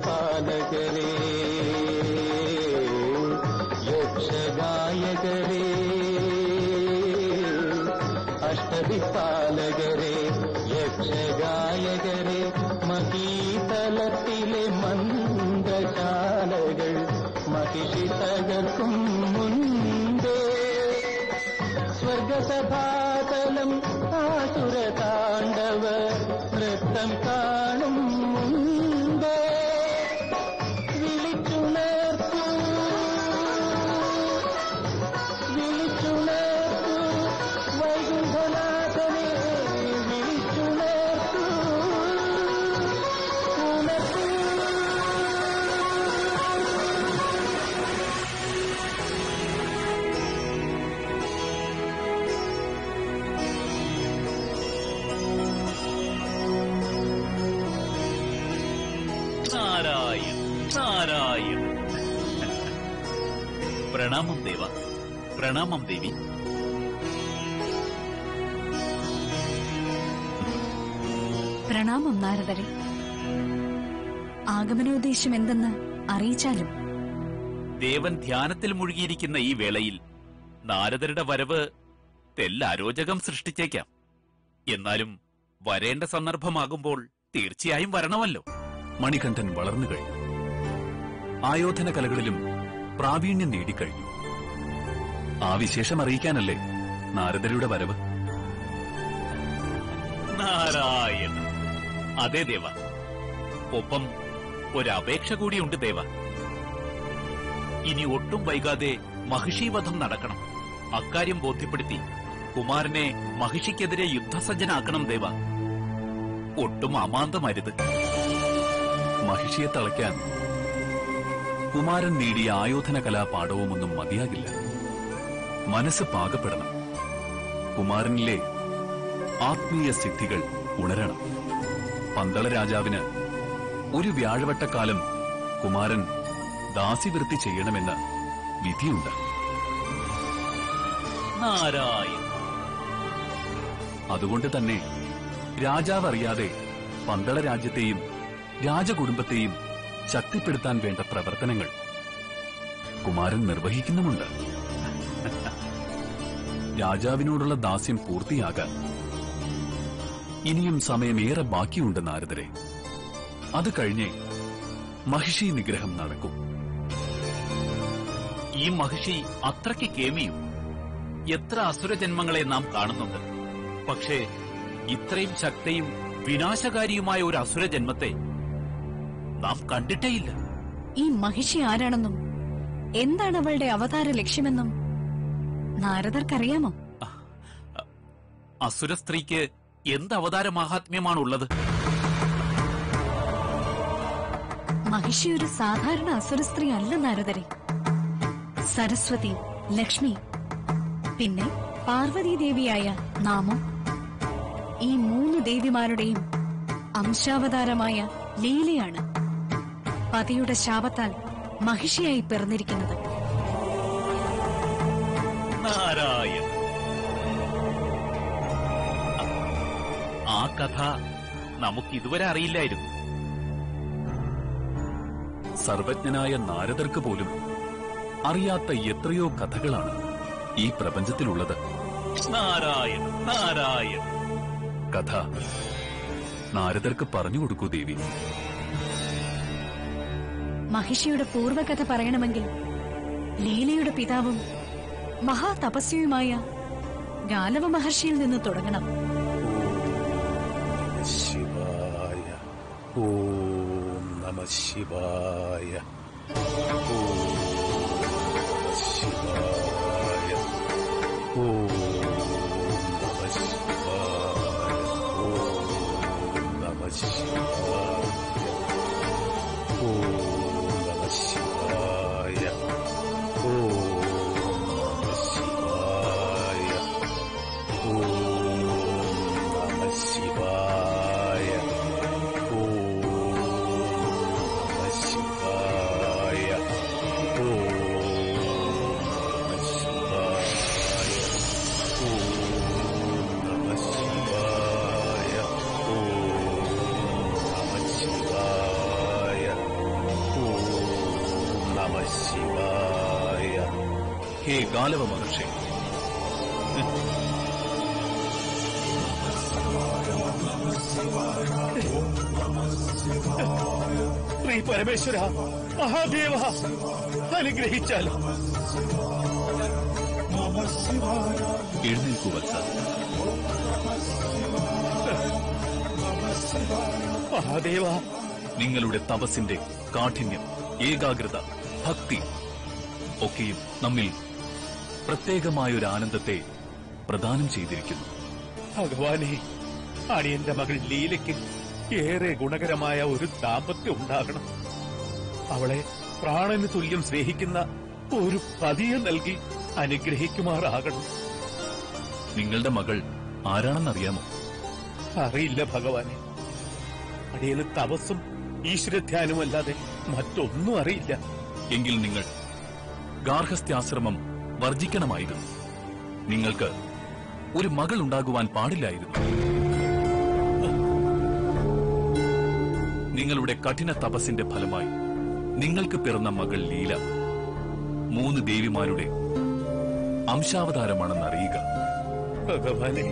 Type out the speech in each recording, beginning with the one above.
പാലകരേ യക്ഷഗായകരേ അഷ്ടദിപ്പാലകരേ യക്ഷഗായകരേ മഹീതലത്തിലെ മന്ദശാലകൾ മഹിഷി തകർക്കും മുൻപേ സ്വർഗസഭാതലം ആസുര താണ്ഡവ നൃത്തം കാണും മുൻപേ വിളിച്ചുണർത്തൂ വിളിച്ചുണർത്തൂ വൈകുണ്ഠനാഥനെ വിളിച്ചുണർത്തൂ ഉണർത്തൂ നാരായൺ നാരായൺ പ്രണാമം ദേവ പ്രണാമം ദേവി പ്രണാമം നാരദരെ ആഗമനോദ്ദേശം എന്തെന്ന് അറിയിച്ചാലും ദേവൻ ധ്യാനത്തിൽ മുഴുകിയിരിക്കുന്ന ഈ വേളയിൽ നാരദരുടെ വരവ് തെല്ലരോചകം സൃഷ്ടിച്ചേക്കാം എന്നാലും വരേണ്ട സന്ദർഭമാകുമ്പോൾ തീർച്ചയായും വരണമല്ലോ മണികണ്ഠൻ വളർന്നു കഴിഞ്ഞു ആയോധന കലകളിലും പ്രാവീണ്യം നേടിക്കഴിഞ്ഞു ആ വിശേഷം അറിയിക്കാനല്ലേ നാരദരുടെ വരവ് നാരായണ അതെ ദേവ ഒപ്പം ഒരപേക്ഷ കൂടിയുണ്ട് ദേവ ഇനി ഒട്ടും വൈകാതെ മഹിഷീവധം നടക്കണം അക്കാര്യം ബോധ്യപ്പെടുത്തി കുമാരനെ മഹിഷിക്കെതിരെ യുദ്ധസജ്ജനാക്കണം ദേവ ഒട്ടും അമാന്തമരുത് മഹിഷിയെ തളയ്ക്കാൻ കുമാരൻ നേടിയ ആയോധന കലാപാഠവുമൊന്നും മതിയാകില്ല മനസ്സ് പാകപ്പെടണം കുമാരനിലെ ആത്മീയ സിദ്ധികൾ ഉണരണം പന്തള രാജാവിന് ഒരു വ്യാഴവട്ടക്കാലം കുമാരൻ ദാസിവൃത്തി ചെയ്യണമെന്ന് വിധിയുണ്ട് നാരായണ അതുകൊണ്ട് തന്നെ രാജാവ് അറിയാതെ പന്തള രാജ്യത്തെയും രാജകുടുംബത്തെയും ശക്തിപ്പെടുത്താൻ വേണ്ട പ്രവർത്തനങ്ങൾ കുമാരൻ നിർവഹിക്കുന്നുമുണ്ട് രാജാവിനോടുള്ള ദാസ്യം പൂർത്തിയാകാൻ ഇനിയും സമയമേറെ ബാക്കിയുണ്ട് നാരദരെ അത് കഴിഞ്ഞേ മഹിഷി നിഗ്രഹം നടക്കും ഈ മഹിഷി അത്രയ്ക്ക് കേമിയും എത്ര അസുരജന്മങ്ങളെ നാം കാണുന്നുണ്ട് പക്ഷേ ഇത്രയും ശക്തിയും വിനാശകാരിയുമായ ഒരു അസുരജന്മത്തെ നാം കണ്ടിട്ടേയില്ല ഈ മഹിഷി ആരാണെന്നും എന്താണ് അവളുടെ അവതാര ലക്ഷ്യമെന്നും നാരദർക്കറിയാമോ അസുര സ്ത്രീക്ക് എന്ത് അവതാര മഹാത്മ്യമാണുള്ളത് മഹിഷി ഒരു സാധാരണ അസുര സ്ത്രീ അല്ല നാരദരെ സരസ്വതി ലക്ഷ്മി പിന്നെ പാർവതി ദേവിയായ നാമം ഈ മൂന്ന് ദേവിമാരുടെയും അംശാവതാരമായ ലീലയാണ് പതിയുടെ ശാപത്താൽ മഹിഷിയായി പിറന്നിരിക്കുന്നത് നാരായണ ആ കഥ നമുക്ക് ഇതുവരെ അറിയില്ലായിരുന്നു സർവജ്ഞനായ നാരദർക്ക് പോലും അറിയാത്ത എത്രയോ കഥകളാണ് ഈ പ്രപഞ്ചത്തിലുള്ളത് നാരായണ നാരായണ കഥ നാരദർക്ക് പറഞ്ഞു കൊടുക്കൂ ദേവി മഹിഷിയുടെ പൂർവ്വകഥ പറയണമെങ്കിൽ ലീലയുടെ പിതാവും മഹാതപസ്വിയുമായ ഗാലവ മഹർഷിയിൽ നിന്ന് തുടങ്ങണം ശിവായ ഓം നമ ശിവായ ഓം ശിവായ ഓം നമ ശിവായ ഓം നമ ശിവായ ഓം നമ ശിവായ ഓം നമ ശിവായ ഓം നമ ശിവായ ഓം നമ ശിവായ ഓം നമ ഹേ ഗാലവ മഹർഷി ശ്രീ പരമേശ്വര മഹാദേവ അനുഗ്രഹിച്ചാൽ എഴുന്നേൽക്കൂ വത്സ മഹാദേവ നിങ്ങളുടെ തപസ്സിന്റെ കാഠിന്യം ഏകാഗ്രത ഭക്തി ഒക്കെയും നമ്മിൽ പ്രത്യേകമായൊരു ആനന്ദത്തെ പ്രദാനം ചെയ്തിരിക്കുന്നു ഭഗവാനെ അടിയന്റെ മകൾ ലീലയ്ക്ക് ഏറെ ഗുണകരമായ ഒരു ദാമ്പത്യം ഉണ്ടാകണം അവളെ പ്രാണന് തുല്യം സ്നേഹിക്കുന്ന ഒരു പതിയെ നൽകി അനുഗ്രഹിക്കുമാറാകണം നിങ്ങളുടെ മകൾ ആരാണെന്നറിയാമോ അറിയില്ല ഭഗവാനെ അടിയന് തപസ്സും ഈശ്വരധ്യാനമല്ലാതെ മറ്റൊന്നും അറിയില്ല എങ്കിൽ നിങ്ങൾ ഗാർഹസ്ഥ്യാശ്രമം വർജിക്കണമായിരുന്നു നിങ്ങൾക്ക് ഒരു മകൾ ഉണ്ടാകുവാൻ പാടില്ലായിരുന്നു നിങ്ങളുടെ കഠിന തപസ്സിന്റെ ഫലമായി നിങ്ങൾക്ക് പിറന്ന മകൾ ലീല മൂന്ന് ദേവിമാരുടെ അംശാവതാരമാണെന്ന് അറിയുക ഭഗവാനെ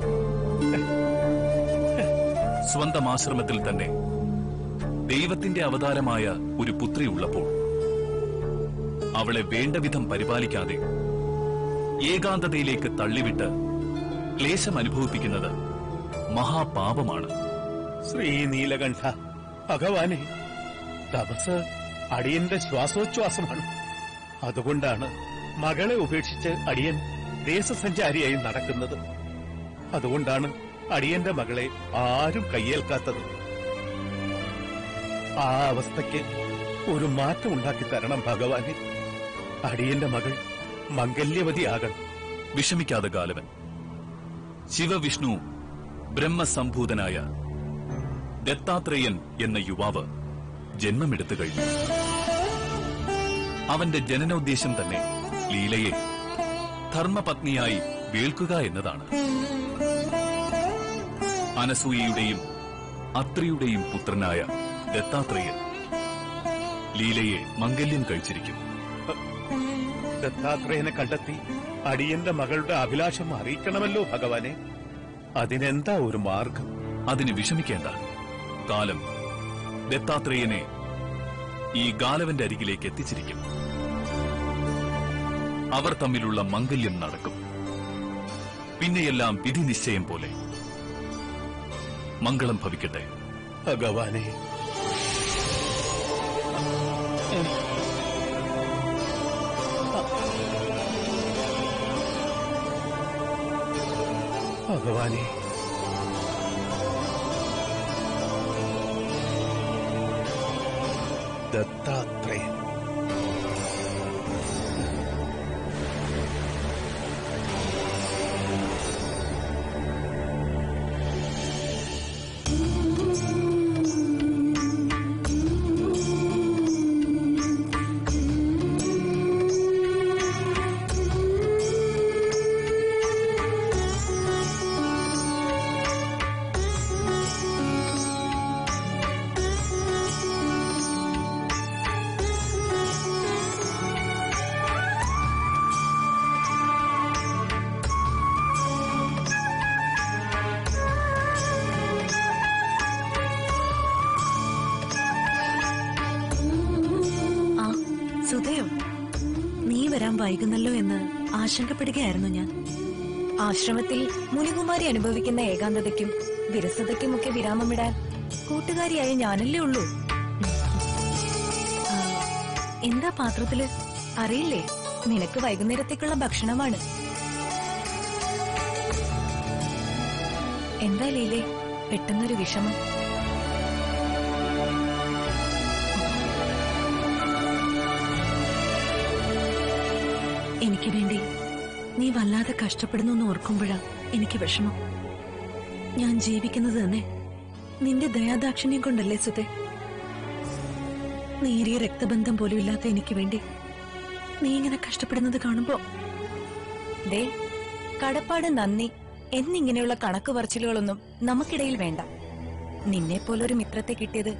സ്വന്തം ആശ്രമത്തിൽ തന്നെ ദൈവത്തിന്റെ അവതാരമായ ഒരു പുത്രി ഉള്ളപ്പോൾ അവളെ വേണ്ടവിധം പരിപാലിക്കാതെ ഏകാന്തതയിലേക്ക് തള്ളിവിട്ട് ക്ലേശം അനുഭവിപ്പിക്കുന്നത് മഹാപാപമാണ് ശ്രീ നീലകണ്ഠ ഭഗവാനെ തപസ് അടിയന്റെ ശ്വാസോച്ഛ്വാസമാണ് അതുകൊണ്ടാണ് മകളെ ഉപേക്ഷിച്ച് അടിയൻ ദേശസഞ്ചാരിയായി നടക്കുന്നത് അതുകൊണ്ടാണ് അടിയന്റെ മകളെ ആരും കയ്യേൽക്കാത്തത് ആ അവസ്ഥയ്ക്ക് ഒരു മാറ്റം ഉണ്ടാക്കി തരണം ഭഗവാനെ അടിയന്റെ മകൾ മംഗല്യവതിയാകണം വിഷമിക്കാതെ ഗാലവൻ ശിവവിഷ്ണു ബ്രഹ്മസംഭൂതനായ ദത്താത്രേയൻ എന്ന യുവാവ് ജന്മമെടുത്തു കഴിഞ്ഞു അവന്റെ ജനനോദ്ദേശം തന്നെ ലീലയെ ധർമ്മപത്നിയായി വേൾക്കുക എന്നതാണ് അനസൂയയുടെയും അത്രിയുടെയും പുത്രനായ ദത്താത്രേയൻ ലീലയെ മംഗല്യം കഴിച്ചിരിക്കും ദത്താത്രേയനെ കണ്ടെത്തി അടിയന്റെ മകളുടെ അഭിലാഷം അറിയിക്കണമല്ലോ ഭഗവാനെ അതിനെന്താ ഒരു മാർഗം അതിന് വിഷമിക്കേണ്ട കാലം ദത്താത്രേയനെ ഈ ഗാലവന്റെ അരികിലേക്ക് എത്തിച്ചിരിക്കും അവർ തമ്മിലുള്ള മംഗല്യം നടക്കും പിന്നെയെല്ലാം വിധി നിശ്ചയം പോലെ മംഗളം ഭവിക്കട്ടെ ഭഗവാനെ ഭഗവാനെ ദത്താത്രേയൻ ആ സുധയോ നീ വരാൻ വൈകുന്നല്ലോ എന്ന് ആശങ്കപ്പെടുകയായിരുന്നു ഞാൻ ആശ്രമത്തിൽ മുനികുമാരി അനുഭവിക്കുന്ന ഏകാന്തതയ്ക്കും വിരസതയ്ക്കുമൊക്കെ വിരാമമിടാൻ കൂട്ടുകാരിയായ ഞാനല്ലേ ഉള്ളൂ ആ, എന്താ പാത്രത്തില് അറിയില്ലേ നിനക്ക് വൈകുന്നേരത്തേക്കുള്ള ഭക്ഷണമാണ് എന്താ ലീലേ പെട്ടെന്നൊരു വിഷമം എനിക്ക് വേണ്ടി നീ വല്ലാതെ കഷ്ടപ്പെടുന്നു എന്ന് ഓർക്കുമ്പോഴാ എനിക്ക് വിഷമം ഞാൻ ജീവിക്കുന്നത് തന്നെ നിന്റെ ദയാദാക്ഷിണ്യം കൊണ്ടല്ലേ സുധേ നേരിയ രക്തബന്ധം പോലും ഇല്ലാത്ത എനിക്ക് വേണ്ടി നീ ഇങ്ങനെ കഷ്ടപ്പെടുന്നത് കാണുമ്പോ ദേ കടപ്പാട് നന്ദി എന്നിങ്ങനെയുള്ള കണക്ക് പറച്ചിലുകളൊന്നും നമുക്കിടയിൽ വേണ്ട നിന്നെ പോലൊരു മിത്രത്തെ കിട്ടിയത്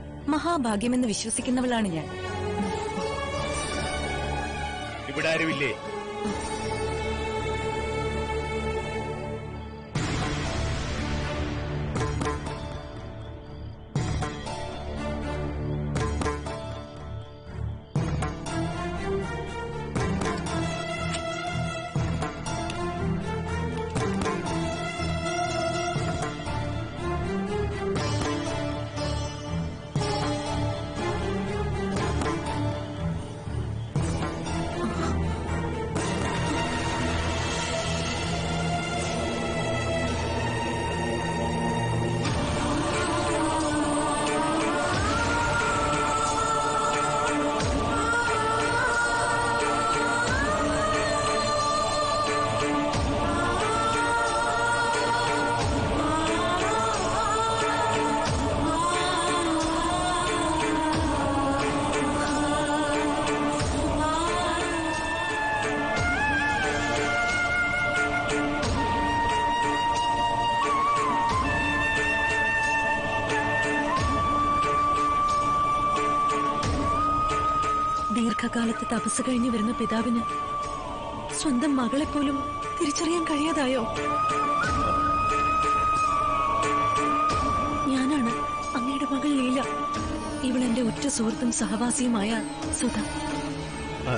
മഹാഭാഗ്യമെന്ന് വിശ്വസിക്കുന്നവളാണ് ഞാൻ ഇവിടെ ആരുമില്ലേ ദീർഘകാലത്തെ തപസ് കഴിഞ്ഞു വരുന്ന പിതാവിന് സ്വന്തം മകളെ പോലും തിരിച്ചറിയാൻ കഴിയാതായോ ഞാനാണ് അങ്ങയുടെ മകൾ ലീല ഇവൾ എന്റെ ഉറ്റ സുഹൃത്തും സഹവാസിയുമായ സുധ ആ,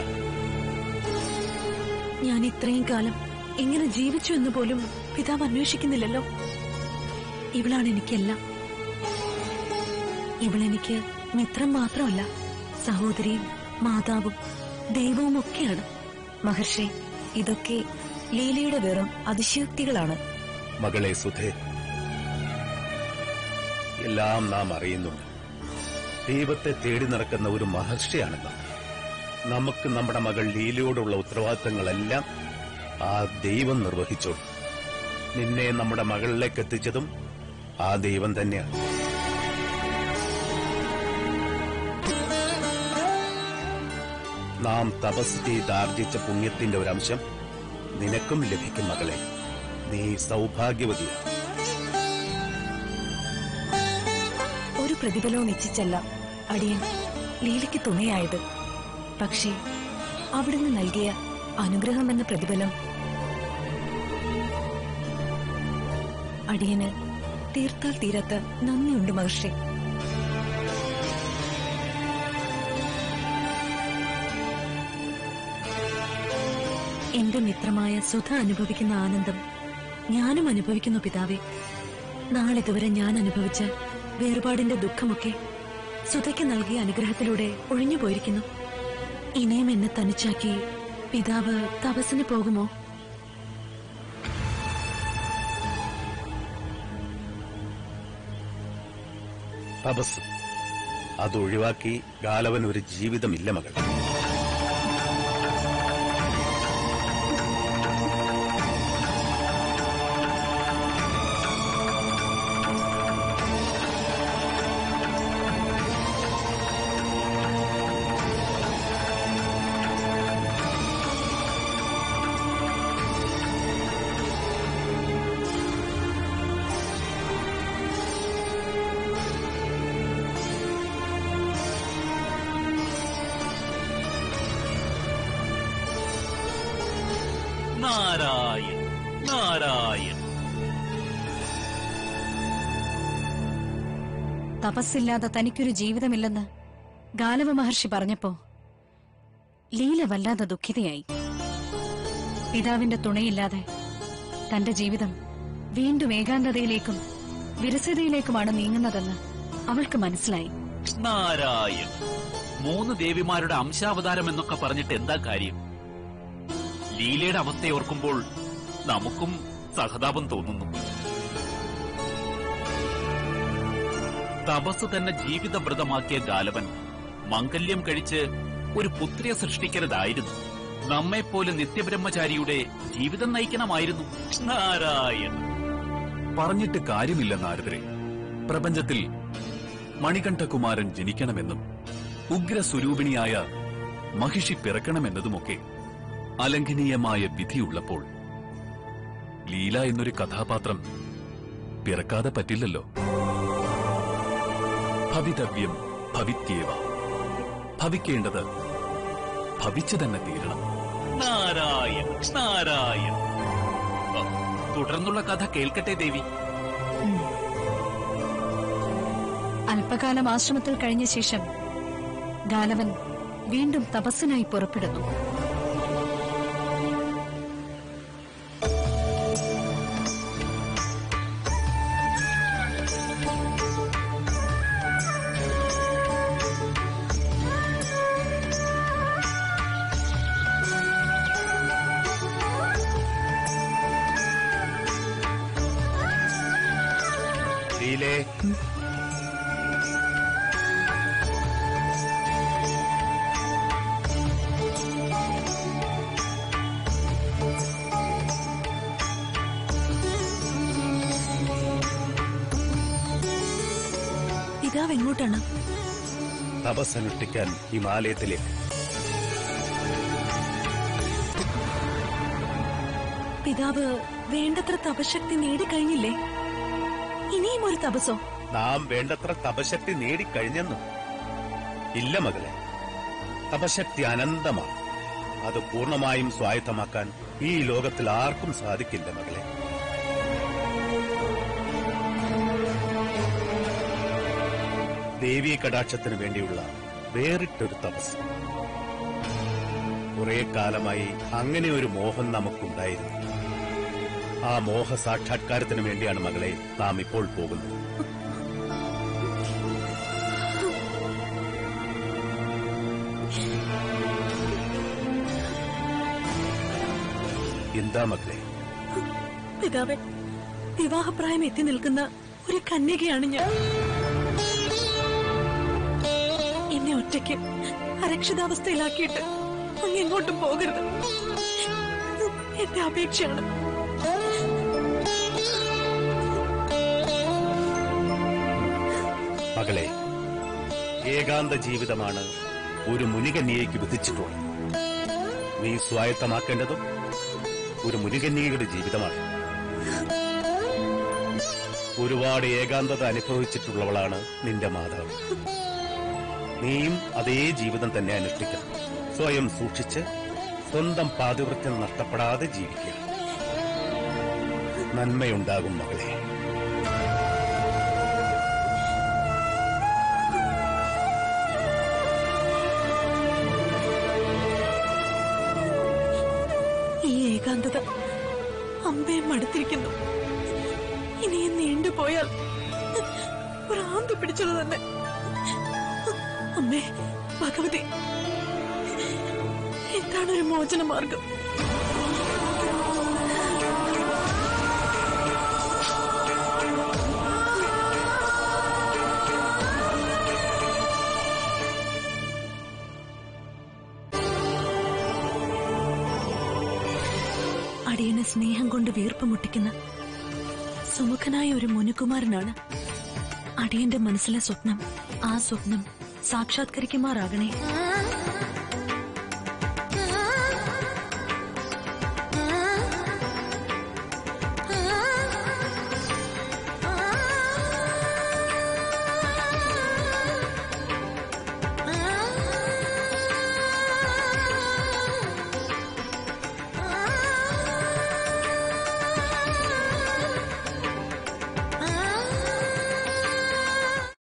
ഞാൻ ഇത്രയും കാലം എങ്ങനെ ജീവിച്ചു എന്ന് പോലും പിതാവ് അന്വേഷിക്കുന്നില്ലല്ലോ ഇവളാണ് എനിക്കെല്ലാം ഇവളെനിക്ക് മിത്രം മാത്രമല്ല സഹോദരിയും മാതാവും ദൈവവും ഒക്കെയാണ് മഹർഷി ഇതൊക്കെ ലീലയുടെ വെറും അതിശയോക്തികളാണ് മകളെ സുധേ എല്ലാം നാം അറിയുന്നുണ്ട് ദൈവത്തെ തേടി നടക്കുന്ന ഒരു മഹർഷിയാണ് നാം നമുക്ക് നമ്മുടെ മകൾ ലീലയോടുള്ള ഉത്തരവാദിത്തങ്ങളെല്ലാം ആ ദൈവം നിർവഹിച്ചോളൂ നിന്നെ നമ്മുടെ മകളിലേക്ക് എത്തിച്ചതും ആ ദൈവം തന്നെയാണ് നാം തപസ് ചെയ്ത് ആർജിച്ച പുണ്യത്തിന്റെ ഒരു അംശം നിനക്കും ലഭിക്കും മകളെ നീ സൗഭാഗ്യവതിയാണ് ഒരു പ്രതിഫലവും ഇച്ഛിച്ചല്ല അടിയൻ ലീലയ്ക്ക് തുണയായത് പക്ഷേ അവിടുന്ന് നൽകിയ അനുഗ്രഹം എന്ന പ്രതിഫലം അടിയന് തീർത്താൽ തീരാത്ത നന്ദിയുണ്ട് മഹർഷി എന്റെ മിത്രമായ സുധ അനുഭവിക്കുന്ന ആനന്ദം ഞാനും അനുഭവിക്കുന്നു പിതാവേ നാളിതുവരെ ഞാൻ അനുഭവിച്ച വേർപാടിന്റെ ദുഃഖമൊക്കെ സുധയ്ക്ക് നൽകിയ അനുഗ്രഹത്തിലൂടെ ഒഴിഞ്ഞു പോയിരിക്കുന്നു ഇനിയും എന്നെ തനിച്ചാക്കി പിതാവ് തപസ്സിന് പോകുമോ തപസ് അതൊഴിവാക്കി ഗാലവൻ ഒരു ജീവിതമില്ല മകൾ നാരായൺ നാരായൺ തപസ്സില്ലാതെ തനിക്കൊരു ജീവിതമില്ലെന്ന് ഗാലവ മഹർഷി പറഞ്ഞപ്പോ ലീല വല്ലാതെ ദുഃഖിതയായി പിതാവിന്റെ തുണയില്ലാതെ തന്റെ ജീവിതം വീണ്ടും ഏകാന്തതയിലേക്കും വിരസതയിലേക്കുമാണ് നീങ്ങുന്നതെന്ന് അവൾക്ക് മനസ്സിലായി നാരായൺ മൂന്ന് ദേവിമാരുടെ അംശാവതാരം എന്നൊക്കെ പറഞ്ഞിട്ട് എന്താ കാര്യം ലീലയുടെ അവസ്ഥയെ ഓർക്കുമ്പോൾ നമുക്കും സഹതാപം തോന്നുന്നു തപസ് തന്നെ ജീവിതവ്രതമാക്കിയ ഗാലവൻ മംഗല്യം കഴിച്ച് ഒരു പുത്രിയെ സൃഷ്ടിക്കരുതായിരുന്നു നമ്മെപ്പോലെ നിത്യബ്രഹ്മചാരിയുടെ ജീവിതം നയിക്കണമായിരുന്നു നാരായൺ പറഞ്ഞിട്ട് കാര്യമില്ല നാരദരെ പ്രപഞ്ചത്തിൽ മണികണ്ഠകുമാരൻ ജനിക്കണമെന്നും ഉഗ്രസ്വരൂപിണിയായ മഹിഷി പിറക്കണമെന്നതുമൊക്കെ അലംഘനീയമായ വിധിയുള്ളപ്പോൾ ലീല എന്നൊരു കഥാപാത്രം പിറക്കാതെ പറ്റില്ലല്ലോ ഭവിതവ്യം ഭവിത്യേവ ഭവിക്കേണ്ടത് ഭവിച്ചു തന്നെ തീരണം നാരായണ നാരായണ ആ, തുടർന്നുള്ള കഥ കേൾക്കട്ടെ ദേവി അല്പകാലം ആശ്രമത്തിൽ കഴിഞ്ഞ ശേഷം ഗാലവൻ വീണ്ടും തപസ്സിനായി പുറപ്പെടുന്നു ലീലേ പിതാവ് എങ്ങോട്ടാണ് തപസ്സനുഷ്ഠിക്കാൻ ഹിമാലയത്തിലേക്ക് പിതാവ് വേണ്ടത്ര തപശക്തി നേടിക്കഴിഞ്ഞില്ലേ ഇനിയും ഒരു തപസോ നാം വേണ്ടത്ര തപശക്തി നേടിക്കഴിഞ്ഞെന്നു ഇല്ല മകളെ തപശക്തി അനന്തമാണ് അത് പൂർണ്ണമായും സ്വായത്തമാക്കാൻ ഈ ലോകത്തിൽ ആർക്കും സാധിക്കില്ല മകളെ ദേവീ കടാക്ഷത്തിന് വേണ്ടിയുള്ള വേറിട്ടൊരു തപസ് കുറെ കാലമായി അങ്ങനെ ഒരു മോഹം നമുക്കുണ്ടായിരുന്നു ആ മോഹ സാക്ഷാത്കാരത്തിന് വേണ്ടിയാണ് മകളെ നാം ഇപ്പോൾ പോകുന്നത് എന്താ മകളെ പിതാവെ വിവാഹപ്രായം എത്തി നിൽക്കുന്ന ഒരു കന്യകയാണ് ഞാൻ എന്നെ ഒറ്റയ്ക്ക് അരക്ഷിതാവസ്ഥയിലാക്കിയിട്ട് അങ്ങ് എങ്ങോട്ടും പോകരുത് എന്റെ അപേക്ഷയാണ് മകളെ ഏകാന്ത ജീവിതമാണ് ഒരു മുനികന്യയ്ക്ക് വിധിച്ചിട്ടുള്ളത് നീ സ്വായത്തമാക്കേണ്ടതും ഒരു മുനികന്യയുടെ ജീവിതമാണ് ഒരുപാട് ഏകാന്തത അനുഭവിച്ചിട്ടുള്ളവളാണ് നിന്റെ മാതാവ് നീയും അതേ ജീവിതം തന്നെ അനുഷ്ഠിക്കണം സ്വയം സൂക്ഷിച്ച് സ്വന്തം പാതിവൃത്യം നഷ്ടപ്പെടാതെ ജീവിക്കുക നന്മയുണ്ടാകും മകളെ ഈ ഏകാന്തത അമ്മയെ മടുത്തിരിക്കുന്നു ഇനിയും നീണ്ടുപോയാൽ ഭ്രാന്ത് പിടിച്ചത് തന്നെ അമ്മേ ഭഗവതി എന്താണ് ഒരു മോചന മാർഗം അടിയനെ സ്നേഹം കൊണ്ട് വീർപ്പ് മുട്ടിക്കുന്ന സുമുഖനായ ഒരു മുനുകുമാരനാണ് അടിയന്റെ മനസ്സിലെ സ്വപ്നം ആ സ്വപ്നം സാക്ഷാത്കരിക്കുമാറാകണേ